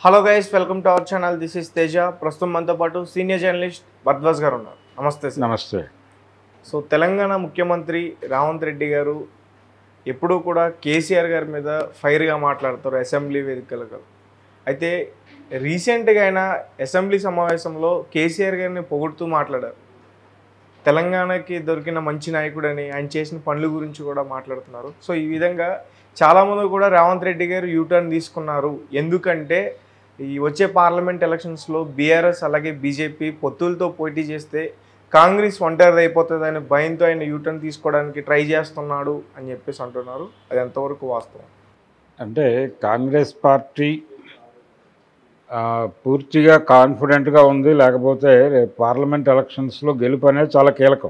hello guys welcome to our channel this is Teja ప్రస్తుతం మనతో పాటు సీనియర్ జర్నలిస్ట్ భరద్వాజ్ గారు ఉన్నారు నమస్తే సార్ నమస్తే సో తెలంగాణ ముఖ్యమంత్రి రేవంత్ రెడ్డి గారు ఎప్పుడూ కూడా కేసీఆర్ గారి మీద ఫైర్గా మాట్లాడతారు అసెంబ్లీ వేదికలుగా అయితే రీసెంట్గా అయిన అసెంబ్లీ సమావేశంలో కేసీఆర్ గారిని పొగుడుతూ మాట్లాడారు తెలంగాణకి దొరికిన మంచి నాయకుడని ఆయన చేసిన పనుల గురించి కూడా మాట్లాడుతున్నారు సో ఈ విధంగా చాలామంది కూడా రేవంత్ రెడ్డి గారు యూటర్న్ తీసుకున్నారు ఎందుకంటే ఈ వచ్చే పార్లమెంట్ ఎలక్షన్స్లో బీఆర్ఎస్ అలాగే బీజేపీ పొత్తులతో పోటీ చేస్తే కాంగ్రెస్ ఒంటరిది అయిపోతుందని భయంతో ఆయన యూటర్న్ తీసుకోవడానికి ట్రై చేస్తున్నాడు అని చెప్పేసి అంటున్నారు అది ఎంతవరకు వాస్తవం అంటే కాంగ్రెస్ పార్టీ ఆ, పూర్తిగా కాన్ఫిడెంట్గా ఉంది లేకపోతే రేపు పార్లమెంట్ ఎలక్షన్స్లో గెలుపు అనేది చాలా కీలకం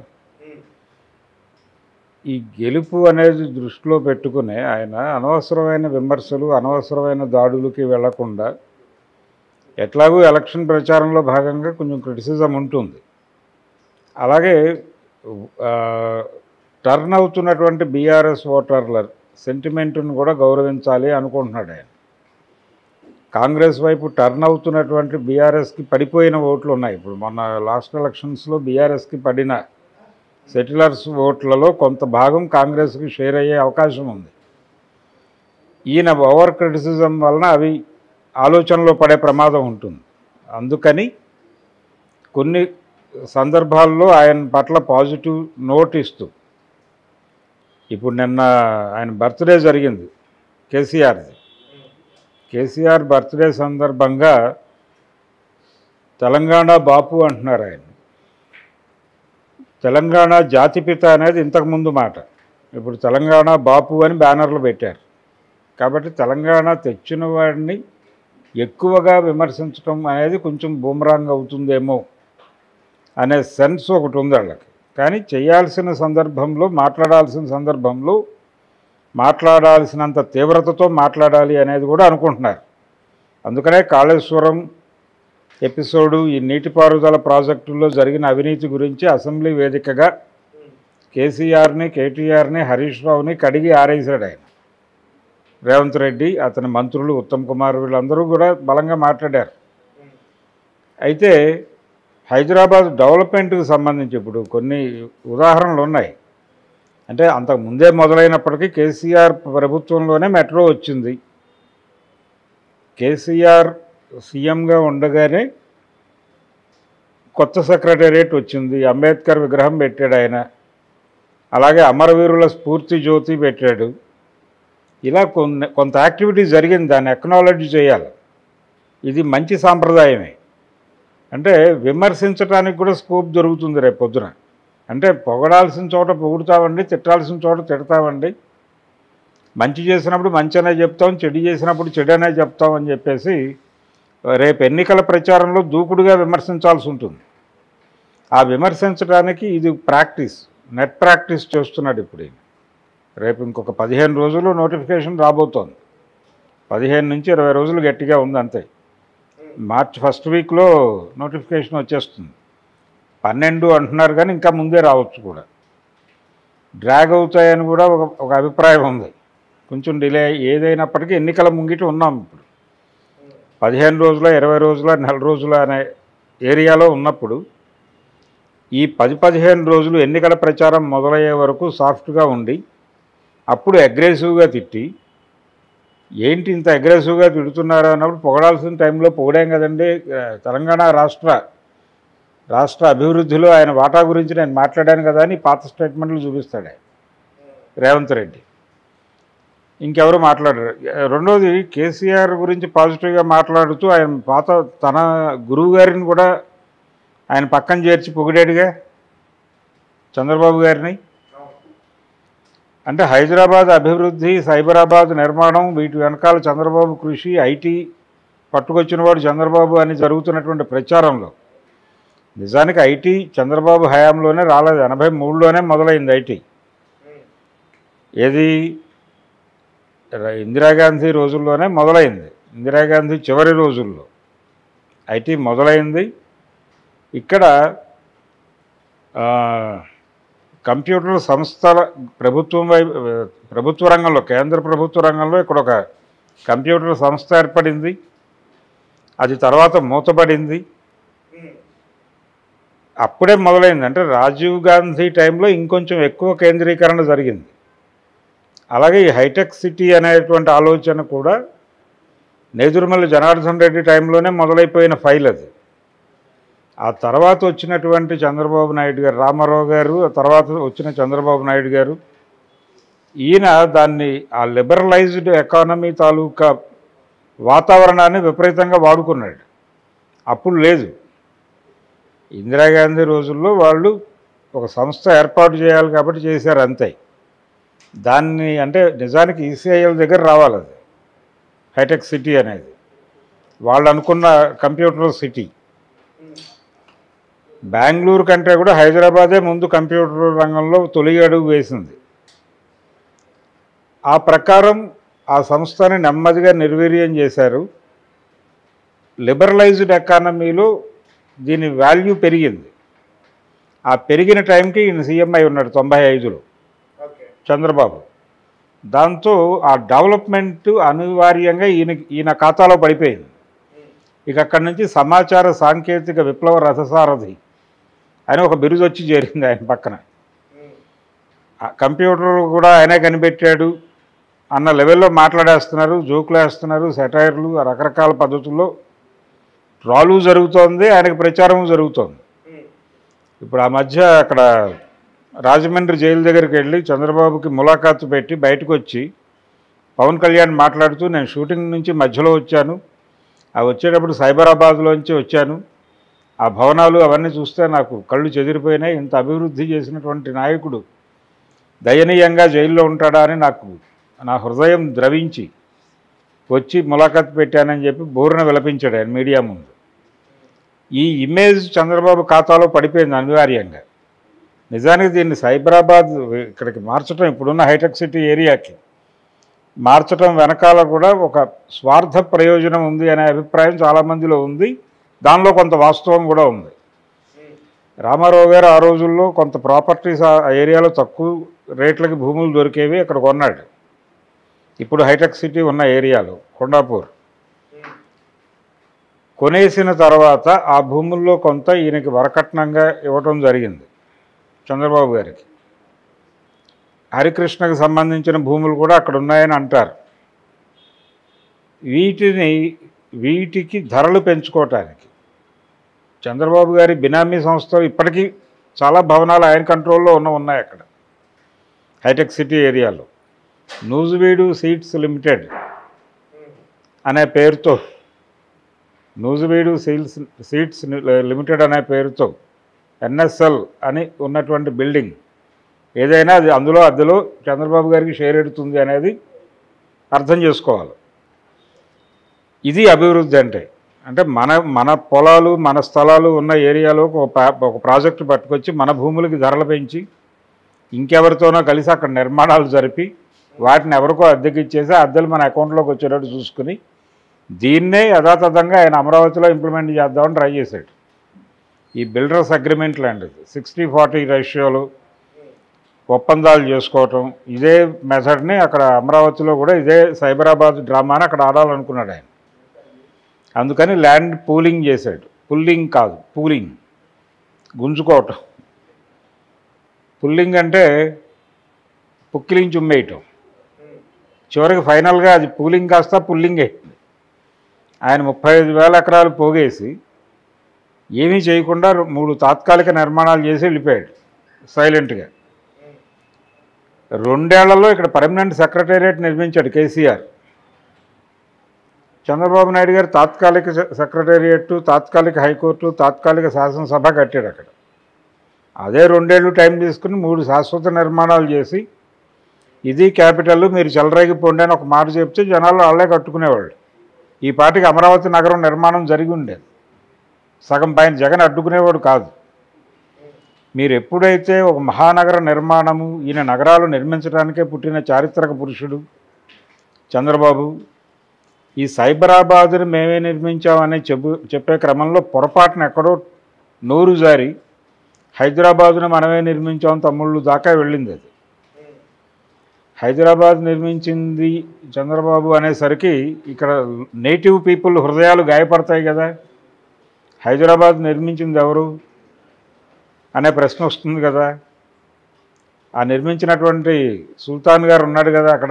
ఈ గెలుపు అనేది దృష్టిలో పెట్టుకుని ఆయన అనవసరమైన విమర్శలు అనవసరమైన దాడులకి వెళ్లకుండా ఎట్లాగూ ఎలక్షన్ ప్రచారంలో భాగంగా కొంచెం క్రిటిసిజం ఉంటుంది అలాగే ఆ, టర్న్ అవుతున్నటువంటి బీఆర్ఎస్ ఓటర్ల సెంటిమెంట్ను కూడా గౌరవించాలి అనుకుంటున్నాడు ఆయన కాంగ్రెస్ వైపు టర్న్ అవుతున్నటువంటి బీఆర్ఎస్కి పడిపోయిన ఓట్లు ఉన్నాయి ఇప్పుడు మొన్న లాస్ట్ ఎలక్షన్స్లో బీఆర్ఎస్కి పడిన సెటిలర్స్ ఓట్లలో కొంత భాగం కాంగ్రెస్కి షేర్ అయ్యే అవకాశం ఉంది ఈయన ఓవర్ క్రిటిసిజం వలన అవి ఆలోచనలో పడే ప్రమాదం ఉంటుంది అందుకని కొన్ని సందర్భాల్లో ఆయన పట్ల పాజిటివ్ నోట్ ఇస్తూ ఇప్పుడు నిన్న ఆయన బర్త్డే జరిగింది కేసీఆర్ది కేసీఆర్ బర్త్డే సందర్భంగా తెలంగాణ బాపు అంటున్నారు ఆయన తెలంగాణ జాతిపిత అనేది ఇంతకుముందు మాట ఇప్పుడు తెలంగాణ బాపు అని బ్యానర్లు పెట్టారు కాబట్టి తెలంగాణ తెచ్చిన వాడిని ఎక్కువగా విమర్శించడం అనేది కొంచెం బూమరాంగ్ అవుతుందేమో అనే సెన్స్ ఒకటి ఉంది వాళ్ళకి కానీ చేయాల్సిన సందర్భంలో మాట్లాడాల్సిన సందర్భంలో మాట్లాడాల్సినంత తీవ్రతతో మాట్లాడాలి అనేది కూడా అనుకుంటున్నారు అందుకనే కాళేశ్వరం ఎపిసోడు ఈ నీటిపారుదల ప్రాజెక్టుల్లో జరిగిన అవినీతి గురించి అసెంబ్లీ వేదికగా కేసీఆర్ని కేటీఆర్ని హరీష్ రావుని కడిగి ఆరేసాడు ఆయన రేవంత్ రెడ్డి అతని మంత్రులు ఉత్తమ్ కుమార్ వీళ్ళందరూ కూడా బలంగా మాట్లాడారు అయితే హైదరాబాద్ డెవలప్మెంట్కి సంబంధించి ఇప్పుడు కొన్ని ఉదాహరణలు ఉన్నాయి అంటే అంతకు ముందే మొదలైనప్పటికీ కేసీఆర్ ప్రభుత్వంలోనే మెట్రో వచ్చింది కేసీఆర్ సీఎంగా ఉండగానే కొత్త సెక్రటేరియట్ వచ్చింది అంబేద్కర్ విగ్రహం పెట్టాడు ఆయన అలాగే అమరవీరుల స్ఫూర్తి జ్యోతి పెట్టాడు ఇలా కొన్ని కొంత యాక్టివిటీ జరిగింది దాన్ని ఎక్నాలజీ చేయాలి ఇది మంచి సాంప్రదాయమే అంటే విమర్శించడానికి కూడా స్కోప్ దొరుకుతుంది రేపు పొద్దున అంటే పొగడాల్సిన చోట పొగుడుతామండి తిట్టాల్సిన చోట తిడతామండి మంచి చేసినప్పుడు మంచి అనే చెప్తాం చెడు చేసినప్పుడు చెడు అనే చెప్తాం అని చెప్పేసి రేపు ఎన్నికల ప్రచారంలో దూకుడుగా విమర్శించాల్సి ఉంటుంది ఆ విమర్శించడానికి ఇది ప్రాక్టీస్ నెట్ ప్రాక్టీస్ చేస్తున్నాడు ఇప్పుడు ఈయన రేపు ఇంకొక పదిహేను రోజులు నోటిఫికేషన్ రాబోతోంది పదిహేను నుంచి ఇరవై రోజులు గట్టిగా ఉంది అంతే మార్చ్ ఫస్ట్ వీక్లో నోటిఫికేషన్ వచ్చేస్తుంది పన్నెండు అంటున్నారు కానీ ఇంకా ముందే రావచ్చు కూడా డ్రాగ్ అవుతాయని కూడా ఒక ఒక అభిప్రాయం ఉంది కొంచెం డిలే ఏదైనప్పటికీ ఎన్నికల ముంగిట ఉన్నాం ఇప్పుడు పదిహేను రోజుల ఇరవై రోజుల నెల రోజుల అనే ఏరియాలో ఉన్నప్పుడు ఈ పది పదిహేను రోజులు ఎన్నికల ప్రచారం మొదలయ్యే వరకు సాఫ్ట్గా ఉండి అప్పుడు అగ్రెసివ్గా తిట్టి ఏంటి ఇంత అగ్రెసివ్గా తిడుతున్నారు అన్నప్పుడు పొగడాల్సిన టైంలో పొగడాం కదండి ఆ, తెలంగాణ రాష్ట్ర రాష్ట్ర అభివృద్ధిలో ఆయన వాటా గురించి నేను మాట్లాడాను కదా అని పాత స్టేట్మెంట్లు చూపిస్తాడు ఆయన రేవంత్ రెడ్డి ఇంకెవరు మాట్లాడరు రెండోది కేసీఆర్ గురించి పాజిటివ్గా మాట్లాడుతూ ఆయన పాత తన గురువు గారిని కూడా ఆయన పక్కన చేర్చి పొగిడాడుగా చంద్రబాబు గారిని అంటే హైదరాబాద్ అభివృద్ధి సైబరాబాద్ నిర్మాణం వీటి వెనకాల చంద్రబాబు కృషి ఐటీ పట్టుకొచ్చిన వాడు చంద్రబాబు అని జరుగుతున్నటువంటి ప్రచారంలో నిజానికి ఐటీ చంద్రబాబు హయాంలోనే రాలేదు ఎనభై మూడులోనే మొదలైంది ఐటీ ఏది ర- ఇందిరాగాంధీ రోజుల్లోనే మొదలైంది ఇందిరాగాంధీ చివరి రోజుల్లో ఐటీ మొదలైంది ఇక్కడ ఆ, కంప్యూటర్ సంస్థల ప్రభుత్వం వైపు ప్రభుత్వ రంగంలో కేంద్ర ప్రభుత్వ రంగంలో ఇక్కడ ఒక కంప్యూటర్ సంస్థ ఏర్పడింది అది తర్వాత మూతబడింది అప్పుడే మొదలైంది అంటే రాజీవ్ గాంధీ టైంలో ఇంకొంచెం ఎక్కువ కేంద్రీకరణ జరిగింది అలాగే ఈ హైటెక్ సిటీ అనేటువంటి ఆలోచన కూడా నేదురుమల్లి జనార్దన్ రెడ్డి టైంలోనే మొదలైపోయిన ఫైల్ అది ఆ తర్వాత వచ్చినటువంటి చంద్రబాబు నాయుడు గారు రామారావు గారు ఆ తర్వాత వచ్చిన చంద్రబాబు నాయుడు గారు ఈయన దాన్ని ఆ లిబరలైజ్డ్ ఎకానమీ తాలూకా వాతావరణాన్ని విపరీతంగా వాడుకున్నాడు అప్పుడు లేదు ఇందిరాగాంధీ రోజుల్లో వాళ్ళు ఒక సంస్థ ఏర్పాటు చేయాలి కాబట్టి చేశారు అంతే దాన్ని అంటే నిజానికి ఈసీఐఎల్ దగ్గర రావాలి అది హైటెక్ సిటీ అనేది వాళ్ళు అనుకున్న కంప్యూటర్ సిటీ బెంగళూరు కంటే కూడా హైదరాబాదే ముందు కంప్యూటర్ రంగంలో తొలి అడుగు వేసింది ఆ ప్రకారం ఆ సంస్థని నెమ్మదిగా నిర్వీర్యం చేశారు లిబరలైజ్డ్ ఎకానమీలో దీని వాల్యూ పెరిగింది ఆ పెరిగిన టైంకి ఈయన సీఎం అయి ఉన్నాడు తొంభై ఐదులో చంద్రబాబు దాంతో ఆ డెవలప్మెంట్ అనివార్యంగా ఈయన ఈయన ఖాతాలో పడిపోయింది ఇక అక్కడి నుంచి సమాచార సాంకేతిక విప్లవ రథసారథి అని ఒక బిరుదు వచ్చి చేరింది ఆయన పక్కన ఆ కంప్యూటర్ కూడా ఆయనే కనిపెట్టాడు అన్న లెవెల్లో మాట్లాడేస్తున్నారు జోకులు వేస్తున్నారు సెటైర్లు రకరకాల పద్ధతుల్లో ట్రాలు జరుగుతోంది ఆయనకు ప్రచారం జరుగుతోంది ఇప్పుడు ఆ మధ్య అక్కడ రాజమండ్రి జైలు దగ్గరికి వెళ్ళి చంద్రబాబుకి ములాఖాతు పెట్టి బయటకు వచ్చి పవన్ కళ్యాణ్ మాట్లాడుతూ నేను షూటింగ్ నుంచి మధ్యలో వచ్చాను ఆ వచ్చేటప్పుడు సైబరాబాద్లోంచి వచ్చాను ఆ భవనాలు అవన్నీ చూస్తే నాకు కళ్ళు చెదిరిపోయినాయి ఇంత అభివృద్ధి చేసినటువంటి నాయకుడు దయనీయంగా జైల్లో ఉంటాడా అని నాకు నా హృదయం ద్రవించి వచ్చి ములాఖాత్ పెట్టానని చెప్పి బోరున విలపించాడు ఆయన మీడియా ముందు ఈ ఇమేజ్ చంద్రబాబు ఖాతాలో పడిపోయింది అనివార్యంగా నిజానికి దీన్ని సైబరాబాద్ ఇక్కడికి మార్చడం ఇప్పుడున్న హైటెక్ సిటీ ఏరియాకి మార్చడం వెనకాల కూడా ఒక స్వార్థ ప్రయోజనం ఉంది అనే అభిప్రాయం చాలామందిలో ఉంది దానిలో కొంత వాస్తవం కూడా ఉంది రామారావు గారు ఆ రోజుల్లో కొంత ప్రాపర్టీస్ ఆ ఏరియాలో తక్కువ రేట్లకి భూములు దొరికేవి అక్కడ కొన్నాడు ఇప్పుడు హైటెక్ సిటీ ఉన్న ఏరియాలో కొండాపూర్ కొనేసిన తర్వాత ఆ భూముల్లో కొంత ఈయనకి వరకట్నంగా ఇవ్వటం జరిగింది చంద్రబాబు గారికి హరికృష్ణకు సంబంధించిన భూములు కూడా అక్కడ ఉన్నాయని అంటారు వీటిని వీటికి ధరలు పెంచుకోవటానికి చంద్రబాబు గారి బినామీ సంస్థలు ఇప్పటికీ చాలా భవనాలు ఆయన కంట్రోల్లో ఉన్న ఉన్నాయి అక్కడ హైటెక్ సిటీ ఏరియాలో నూజువీడు సీట్స్ లిమిటెడ్ అనే పేరుతో నూజువీడు సీల్స్ సీట్స్ లిమిటెడ్ అనే పేరుతో ఎన్ఎస్ఎల్ అని ఉన్నటువంటి బిల్డింగ్ ఏదైనా అది అందులో అద్దెలో చంద్రబాబు గారికి షేర్ ఎడుతుంది అనేది అర్థం చేసుకోవాలి ఇది అభివృద్ధి అంటే అంటే మన మన పొలాలు మన స్థలాలు ఉన్న ఏరియాలో ఒక పా- ఒక ప్రాజెక్టు పట్టుకొచ్చి మన భూములకి ధరలు పెంచి ఇంకెవరితోనో కలిసి అక్కడ నిర్మాణాలు జరిపి వాటిని ఎవరికో అద్దెకి ఇచ్చేసి ఆ అద్దెలు మన అకౌంట్లోకి వచ్చేటట్టు చూసుకుని దీన్నే యథాతథంగా ఆయన అమరావతిలో ఇంప్లిమెంట్ చేద్దామని ట్రై చేశాడు ఈ బిల్డర్స్ అగ్రిమెంట్ లాంటిది సిక్స్టీ ఫార్టీ రేషియోలు ఒప్పందాలు చేసుకోవటం ఇదే మెథడ్ని అక్కడ అమరావతిలో కూడా ఇదే సైబరాబాద్ డ్రామాని అక్కడ ఆడాలనుకున్నాడు ఆయన అందుకని ల్యాండ్ పూలింగ్ చేశాడు పుల్లింగ్ కాదు పూలింగ్ గుంజుకోవటం పుల్లింగ్ అంటే పుక్కిలించి ఉమ్మేయటం చివరికి ఫైనల్గా అది పూలింగ్ కాస్త పుల్లింగ్ అయింది ఆయన ముప్పై ఐదు వేల ఎకరాలు పోగేసి ఏమీ చేయకుండా మూడు తాత్కాలిక నిర్మాణాలు చేసి వెళ్ళిపోయాడు సైలెంట్గా రెండేళ్లలో ఇక్కడ పర్మనెంట్ సెక్రటేరియట్ నిర్మించాడు కేసీఆర్ చంద్రబాబు నాయుడు గారు తాత్కాలిక సె- సెక్రటేరియట్ తాత్కాలిక హైకోర్టు తాత్కాలిక శాసనసభ కట్టాడు అక్కడ అదే రెండేళ్ళు టైం తీసుకుని మూడు శాశ్వత నిర్మాణాలు చేసి ఇది క్యాపిటల్ మీరు చెలరేగిపోండి అని ఒక మాట చెప్తే జనాలు వాళ్ళే కట్టుకునేవాళ్ళు ఈ పాటికి అమరావతి నగరం నిర్మాణం జరిగి ఉండేది సగం పైన జగన్ అడ్డుకునేవాడు కాదు మీరు ఎప్పుడైతే ఒక మహానగర నిర్మాణము ఈయన నగరాలు నిర్మించడానికే పుట్టిన చారిత్రక పురుషుడు చంద్రబాబు ఈ సైబరాబాద్ని మేమే నిర్మించామని చెప్పు చెప్పే క్రమంలో పొరపాటున ఎక్కడో నోరు జారి హైదరాబాదును మనమే నిర్మించాం తమ్ముళ్ళు దాకా వెళ్ళింది అది హైదరాబాద్ నిర్మించింది చంద్రబాబు అనేసరికి ఇక్కడ నేటివ్ పీపుల్ హృదయాలు గాయపడతాయి కదా హైదరాబాద్ నిర్మించింది ఎవరు అనే ప్రశ్న వస్తుంది కదా ఆ నిర్మించినటువంటి సుల్తాన్ గారు ఉన్నాడు కదా అక్కడ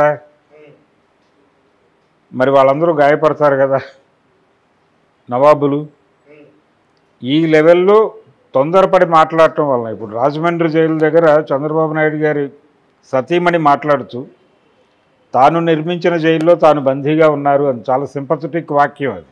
మరి వాళ్ళందరూ గాయపడతారు కదా నవాబులు ఈ లెవెల్లో తొందరపడి మాట్లాడటం వలన ఇప్పుడు రాజమండ్రి జైలు దగ్గర చంద్రబాబు నాయుడు గారి సతీమణి మాట్లాడుతూ తాను నిర్మించిన జైల్లో తాను బందీగా ఉన్నారు అని చాలా సింపథటిక్ వాక్యం అది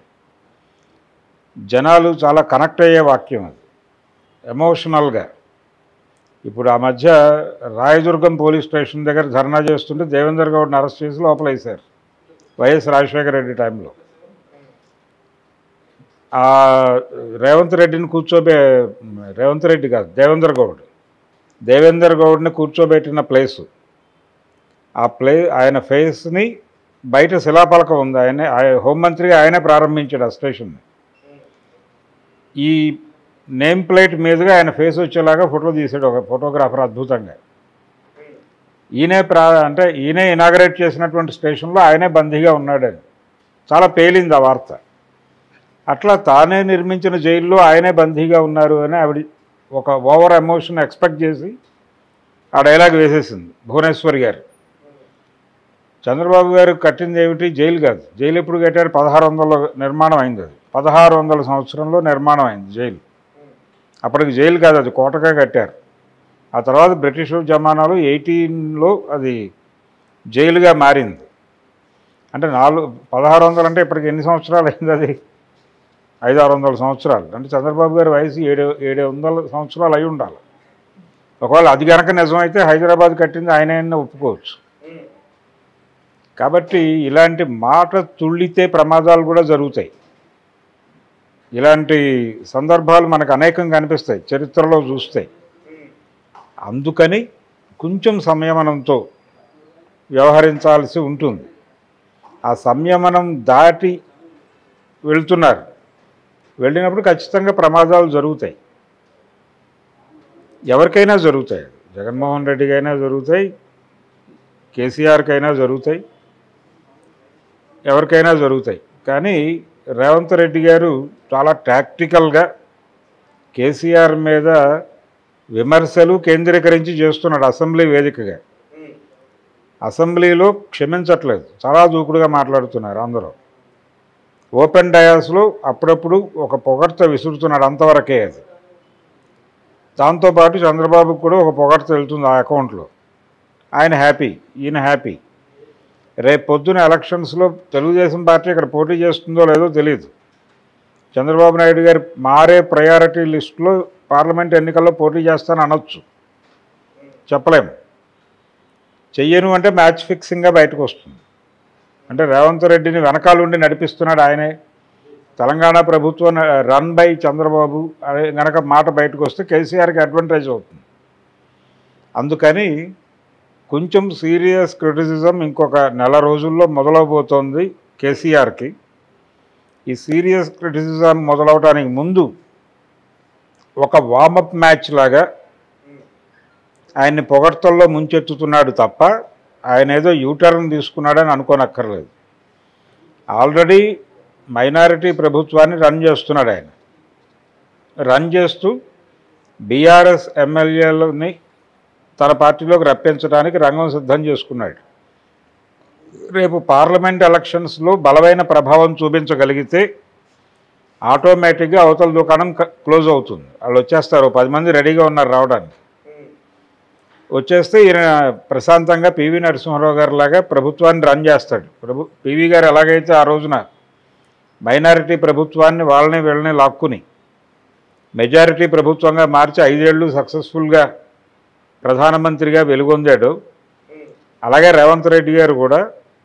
జనాలు చాలా కనెక్ట్ అయ్యే వాక్యం అది ఎమోషనల్గా ఇప్పుడు ఆ మధ్య రాయదుర్గం పోలీస్ స్టేషన్ దగ్గర ధర్నా చేస్తుంటే దేవేందర్ గౌడ్ని అరెస్ట్ చేసి లోపల వేశారు వైఎస్ రాజశేఖర రెడ్డి టైంలో ఆ రేవంత్ రెడ్డిని కూర్చోబె రేవంత్ రెడ్డి కాదు దేవేందర్ గౌడ్ దేవేందర్ గౌడ్ని కూర్చోబెట్టిన ప్లేసు ఆ ప్లే ఆయన ఫేస్ని బయట శిలాపలకం ఉంది ఆయనే ఆయ- హోంమంత్రిగా ఆయనే ప్రారంభించాడు ఆ స్టేషన్ని ఈ నేమ్ ప్లేట్ మీదుగా ఆయన ఫేస్ వచ్చేలాగా ఫోటో తీసాడు ఒక ఫోటోగ్రాఫర్ అద్భుతంగా ఈయనే ప్రా అంటే ఈయనే ఇనాగరేట్ చేసినటువంటి స్టేషన్లో ఆయనే బందీగా ఉన్నాడని చాలా పేలింది ఆ వార్త అట్లా తానే నిర్మించిన జైల్లో ఆయనే బందీగా ఉన్నారు అని ఆవిడ ఒక ఓవర్ ఎమోషన్ ఎక్స్పెక్ట్ చేసి ఆ డైలాగ్ వేసేసింది భువనేశ్వరి గారు చంద్రబాబు గారు కట్టింది ఏమిటి జైలు కాదు జైలు ఎప్పుడు కట్టారు పదహారు వందల నిర్మాణం అయింది అది పదహారు వందల సంవత్సరంలో నిర్మాణం అయింది జైలు అప్పటికి జైలు కాదు అది కోటగా కట్టారు ఆ తర్వాత బ్రిటిష్ జమానాలో ఎయిటీన్లో అది జైలుగా మారింది అంటే నాలుగు పదహారు వందలు అంటే ఇప్పటికి ఎన్ని సంవత్సరాలు అయింది అది ఐదు ఆరు వందల సంవత్సరాలు అంటే చంద్రబాబు గారి వయసు ఏడు ఏడు వందల సంవత్సరాలు అయి ఉండాలి ఒకవేళ అది కనుక నిజమైతే హైదరాబాద్ కట్టింది ఆయన ఒప్పుకోవచ్చు కాబట్టి ఇలాంటి మాట తుళ్ళితే ప్రమాదాలు కూడా జరుగుతాయి ఇలాంటి సందర్భాలు మనకు అనేకం కనిపిస్తాయి చరిత్రలో చూస్తాయి అందుకని కొంచెం సంయమనంతో వ్యవహరించాల్సి ఉంటుంది ఆ సంయమనం దాటి వెళ్తున్నారు వెళ్ళినప్పుడు ఖచ్చితంగా ప్రమాదాలు జరుగుతాయి ఎవరికైనా జరుగుతాయి జగన్మోహన్ రెడ్డికి అయినా జరుగుతాయి కేసీఆర్కైనా జరుగుతాయి ఎవరికైనా జరుగుతాయి కానీ రేవంత్ రెడ్డి గారు చాలా టాక్టికల్గా కేసీఆర్ మీద విమర్శలు కేంద్రీకరించి చేస్తున్నాడు అసెంబ్లీ వేదికగా అసెంబ్లీలో క్షమించట్లేదు చాలా దూకుడుగా మాట్లాడుతున్నారు అందరూ ఓపెన్ డయాస్లో అప్పుడప్పుడు ఒక పొగడ్త విసురుతున్నాడు అంతవరకే అది దాంతోపాటు చంద్రబాబుకు కూడా ఒక పొగడ్త వెళ్తుంది ఆ అకౌంట్లో ఆయన హ్యాపీ ఈయన హ్యాపీ రేపు పొద్దున ఎలక్షన్స్లో తెలుగుదేశం పార్టీ ఇక్కడ పోటీ చేస్తుందో లేదో తెలియదు చంద్రబాబు నాయుడు గారి మారే ప్రయారిటీ లిస్టులో పార్లమెంట్ ఎన్నికల్లో పోటీ చేస్తాను అనొచ్చు చెప్పలేము చెయ్యను అంటే మ్యాచ్ ఫిక్సింగ్గా బయటకు వస్తుంది అంటే రేవంత్ రెడ్డిని వెనకాలండి నడిపిస్తున్నాడు ఆయనే తెలంగాణ ప్రభుత్వం రన్ బై చంద్రబాబు అనే గనక మాట బయటకు వస్తే కేసీఆర్కి అడ్వాంటేజ్ అవుతుంది అందుకని కొంచెం సీరియస్ క్రిటిసిజం ఇంకొక నెల రోజుల్లో మొదలవబోతోంది కేసీఆర్కి ఈ సీరియస్ క్రిటిసిజం మొదలవడానికి ముందు ఒక వార్మప్ మ్యాచ్ లాగా ఆయన్ని పొగడ్తల్లో ముంచెత్తుతున్నాడు తప్ప ఆయన ఏదో యూటర్న్ తీసుకున్నాడని అనుకోనక్కర్లేదు ఆల్రెడీ మైనారిటీ ప్రభుత్వాన్ని రన్ చేస్తున్నాడు ఆయన రన్ చేస్తూ బీఆర్ఎస్ ఎమ్మెల్యేలని తన పార్టీలోకి రప్పించడానికి రంగం సిద్ధం చేసుకున్నాడు రేపు పార్లమెంట్ ఎలక్షన్స్లో బలమైన ప్రభావం చూపించగలిగితే ఆటోమేటిక్గా అవతల దుకాణం క- క్లోజ్ అవుతుంది వాళ్ళు వచ్చేస్తారు ఓ పది మంది రెడీగా ఉన్నారు రావడానికి వచ్చేస్తే ఈయన ప్రశాంతంగా పివి నరసింహారావు గారు లాగా ప్రభుత్వాన్ని రన్ చేస్తాడు ప్రభు పివి గారు ఎలాగైతే ఆ రోజున మైనారిటీ ప్రభుత్వాన్ని వాళ్ళని వీళ్ళని లాక్కుని మెజారిటీ ప్రభుత్వంగా మార్చి ఐదేళ్లు సక్సెస్ఫుల్గా ప్రధానమంత్రిగా వెలుగొందాడు అలాగే రేవంత్ రెడ్డి గారు కూడా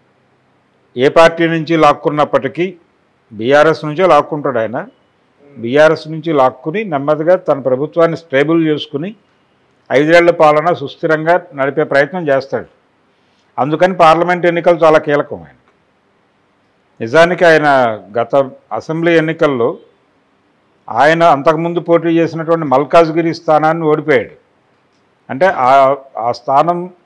ఏ పార్టీ నుంచి లాక్కున్నప్పటికీ బీఆర్ఎస్ నుంచే లాక్కుంటాడు ఆయన బీఆర్ఎస్ నుంచి లాక్కుని నెమ్మదిగా తన ప్రభుత్వాన్ని స్టేబుల్ చేసుకుని ఐదేళ్ల పాలన సుస్థిరంగా నడిపే ప్రయత్నం చేస్తాడు అందుకని పార్లమెంట్ ఎన్నికలు చాలా కీలకం ఆయన నిజానికి ఆయన గత అసెంబ్లీ ఎన్నికల్లో ఆయన అంతకుముందు పోటీ చేసినటువంటి మల్కాజ్గిరి స్థానాన్ని ఓడిపోయాడు అంటే ఆ ఆ స్థానం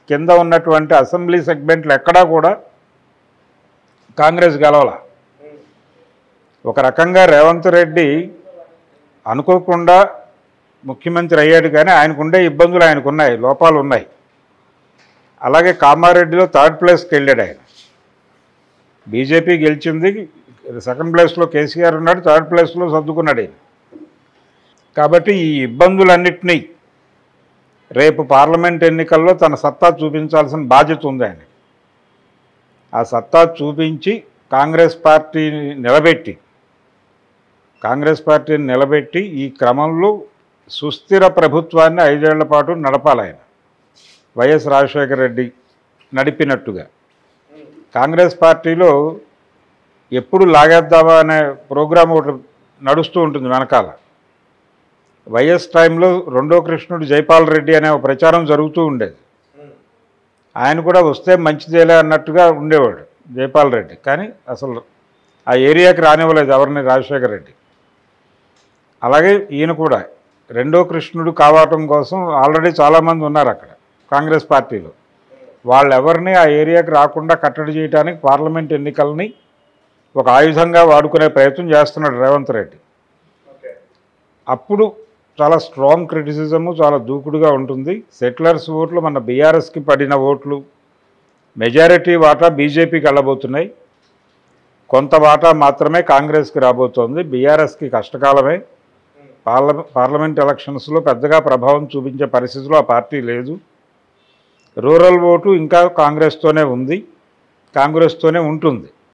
కింద ఉన్నటువంటి అసెంబ్లీ సెగ్మెంట్లు ఎక్కడా కూడా కాంగ్రెస్ గెలవాల ఒక రకంగా రేవంత్ రెడ్డి అనుకోకుండా ముఖ్యమంత్రి అయ్యాడు కానీ ఆయనకుండే ఇబ్బందులు ఆయనకున్నాయి లోపాలు ఉన్నాయి అలాగే కామారెడ్డిలో థర్డ్ ప్లేస్కి వెళ్ళాడు ఆయన బీజేపీ గెలిచింది సెకండ్ ప్లేస్లో కేసీఆర్ ఉన్నాడు థర్డ్ ప్లేస్లో సర్దుకున్నాడు ఆయన కాబట్టి ఈ ఇబ్బందులన్నింటినీ రేపు పార్లమెంట్ ఎన్నికల్లో తన సత్తా చూపించాల్సిన బాధ్యత ఉంది ఆయన ఆ సత్తా చూపించి కాంగ్రెస్ పార్టీని నిలబెట్టి కాంగ్రెస్ పార్టీని నిలబెట్టి ఈ క్రమంలో సుస్థిర ప్రభుత్వాన్ని ఐదేళ్ల పాటు నడపాలి ఆయన వైఎస్ రాజశేఖర రెడ్డి నడిపినట్టుగా కాంగ్రెస్ పార్టీలో ఎప్పుడు లాగేద్దామా అనే ప్రోగ్రాం ఒకటి నడుస్తూ ఉంటుంది వెనకాల వైఎస్ టైంలో రెండో కృష్ణుడు జైపాల్ రెడ్డి అనే ఒక ప్రచారం జరుగుతూ ఉండేది ఆయన కూడా వస్తే మంచిదేలే అన్నట్టుగా ఉండేవాడు జైపాల్ రెడ్డి కానీ అసలు ఆ ఏరియాకి రానివ్వలేదు ఎవరిని రాజశేఖర రెడ్డి అలాగే ఈయన కూడా రెండో కృష్ణుడు కావటం కోసం ఆల్రెడీ చాలామంది ఉన్నారు అక్కడ కాంగ్రెస్ పార్టీలో వాళ్ళెవరిని ఆ ఏరియాకి రాకుండా కట్టడి చేయడానికి పార్లమెంట్ ఎన్నికల్ని ఒక ఆయుధంగా వాడుకునే ప్రయత్నం చేస్తున్నాడు రేవంత్ రెడ్డి అప్పుడు చాలా స్ట్రాంగ్ క్రిటిసిజము చాలా దూకుడుగా ఉంటుంది సెటిలర్స్ ఓట్లు మన బీఆర్ఎస్కి పడిన ఓట్లు మెజారిటీ వాటా బీజేపీకి వెళ్ళబోతున్నాయి కొంత వాటా మాత్రమే కాంగ్రెస్కి రాబోతోంది బీఆర్ఎస్కి కష్టకాలమే పార్ల పార్లమెంట్ ఎలక్షన్స్లో పెద్దగా ప్రభావం చూపించే పరిస్థితిలో ఆ పార్టీ లేదు రూరల్ ఓటు ఇంకా కాంగ్రెస్తోనే ఉంది కాంగ్రెస్తోనే ఉంటుంది